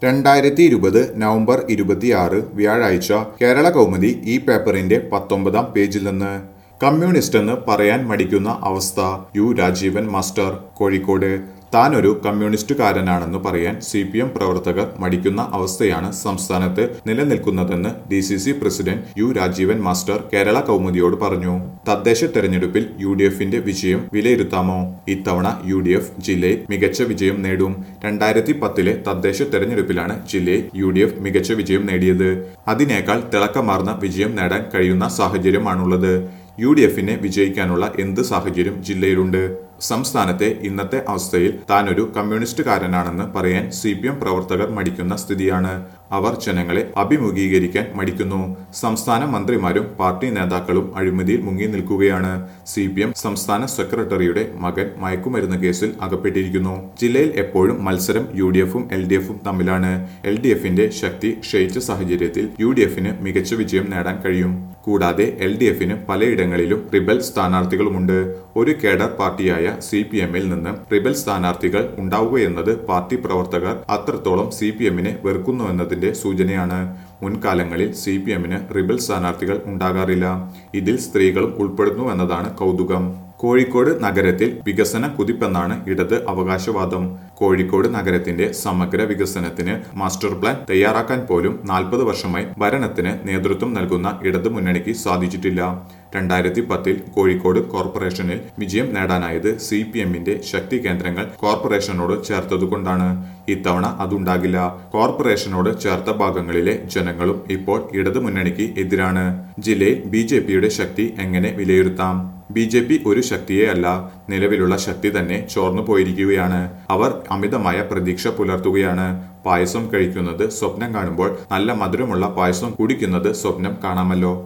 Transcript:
രണ്ടായിരത്തി ഇരുപത് നവംബർ ഇരുപത്തിയാറ് വ്യാഴാഴ്ച കേരള കൗമുദി ഈ പേപ്പറിന്റെ പത്തൊമ്പതാം പേജിൽ നിന്ന് കമ്മ്യൂണിസ്റ്റ് എന്ന് പറയാൻ മടിക്കുന്ന അവസ്ഥ യു രാജീവൻ മാസ്റ്റർ കോഴിക്കോട് താൻ ഒരു കമ്മ്യൂണിസ്റ്റുകാരനാണെന്ന് പറയാൻ സി പി എം പ്രവർത്തകർ മടിക്കുന്ന അവസ്ഥയാണ് സംസ്ഥാനത്ത് നിലനിൽക്കുന്നതെന്ന് D C C president U Rajeevan master Kerala കൗമുദിയോട് പറഞ്ഞു തദ്ദേശ തെരഞ്ഞെടുപ്പിൽ യു ഡി എഫിന്റെ വിജയം വിലയിരുത്താമോ ഇത്തവണ യു ഡി എഫ് ജില്ലയിൽ മികച്ച വിജയം നേടും രണ്ടായിരത്തി പത്തിലെ തദ്ദേശ തെരഞ്ഞെടുപ്പിലാണ് ജില്ലയിൽ യു ഡി എഫ് മികച്ച വിജയം നേടിയത് അതിനേക്കാൾ തിളക്കമാർന്ന വിജയം നേടാൻ കഴിയുന്ന സാഹചര്യമാണുള്ളത് യു ഡി എഫിനെ വിജയിക്കാനുള്ള എന്ത് സാഹചര്യം ജില്ലയിലുണ്ട് സംസ്ഥാനത്തെ ഇന്നത്തെ അവസ്ഥയിൽ താനൊരു കമ്മ്യൂണിസ്റ്റുകാരനാണെന്ന് പറയാൻ സി പി എം പ്രവർത്തകർ മടിക്കുന്ന സ്ഥിതിയാണ് അവർ ജനങ്ങളെ അഭിമുഖീകരിക്കാൻ മടിക്കുന്നു സംസ്ഥാന മന്ത്രിമാരും പാർട്ടി നേതാക്കളും അഴിമതിയിൽ മുങ്ങി നിൽക്കുകയാണ് സി പി എം സംസ്ഥാന സെക്രട്ടറിയുടെ മകൻ മയക്കുമരുന്ന് കേസിൽ അകപ്പെട്ടിരിക്കുന്നു ജില്ലയിൽ എപ്പോഴും മത്സരം യു ഡി എഫും എൽ ഡി എഫും തമ്മിലാണ് എൽ ഡി എഫിന്റെ ശക്തി ക്ഷയിച്ച സാഹചര്യത്തിൽ യു ഡി എഫിന് മികച്ച വിജയം നേടാൻ കഴിയും കൂടാതെ എൽ ഡി എഫിന് പലയിടങ്ങളിലും റിബൽ സ്ഥാനാർത്ഥികളുമുണ്ട് ഒരു കേഡർ പാർട്ടിയായ സി പി എമ്മിൽ നിന്ന് റിബൽ സ്ഥാനാർത്ഥികൾ ഉണ്ടാവുകയെന്നത് പാർട്ടി പ്രവർത്തകർ അത്രത്തോളം സി പി എമ്മിനെ വെറുക്കുന്നുവെന്നതിന്റെ സൂചനയാണ് മുൻകാലങ്ങളിൽ സി പി എമ്മിന് റിബൽ സ്ഥാനാർത്ഥികൾ ഉണ്ടാകാറില്ല ഇതിൽ സ്ത്രീകളും ഉൾപ്പെടുന്നു എന്നതാണ് കൗതുകം കോഴിക്കോട് നഗരത്തിൽ വികസന കുതിപ്പെന്നാണ് ഇടത് അവകാശവാദം കോഴിക്കോട് നഗരത്തിന്റെ സമഗ്ര വികസനത്തിന് മാസ്റ്റർ പ്ലാൻ തയ്യാറാക്കാൻ പോലും നാൽപ്പത് വർഷമായി ഭരണത്തിന് നേതൃത്വം നൽകുന്ന ഇടതു മുന്നണിക്ക് സാധിച്ചിട്ടില്ല രണ്ടായിരത്തി പത്തിൽ കോഴിക്കോട് കോർപ്പറേഷനിൽ വിജയം നേടാനായത് സി പി എമ്മിന്റെ ശക്തി കേന്ദ്രങ്ങൾ കോർപ്പറേഷനോട് ചേർത്തതുകൊണ്ടാണ് ഇത്തവണ അതുണ്ടാകില്ല കോർപ്പറേഷനോട് ചേർത്ത ഭാഗങ്ങളിലെ ജനങ്ങളും ഇപ്പോൾ ഇടതു മുന്നണിക്ക് എതിരാണ് ജില്ലയിൽ ബി ജെ പിയുടെ ശക്തി എങ്ങനെ വിലയിരുത്താം ബി ജെ പി ഒരു ശക്തിയേ അല്ല നിലവിലുള്ള ശക്തി തന്നെ ചോർന്നു പോയിരിക്കുകയാണ് അവർ അമിതമായ പ്രതീക്ഷ പുലർത്തുകയാണ് പായസം കഴിക്കുന്നത് സ്വപ്നം കാണുമ്പോൾ നല്ല മധുരമുള്ള പായസം കുടിക്കുന്നത് സ്വപ്നം കാണാമല്ലോ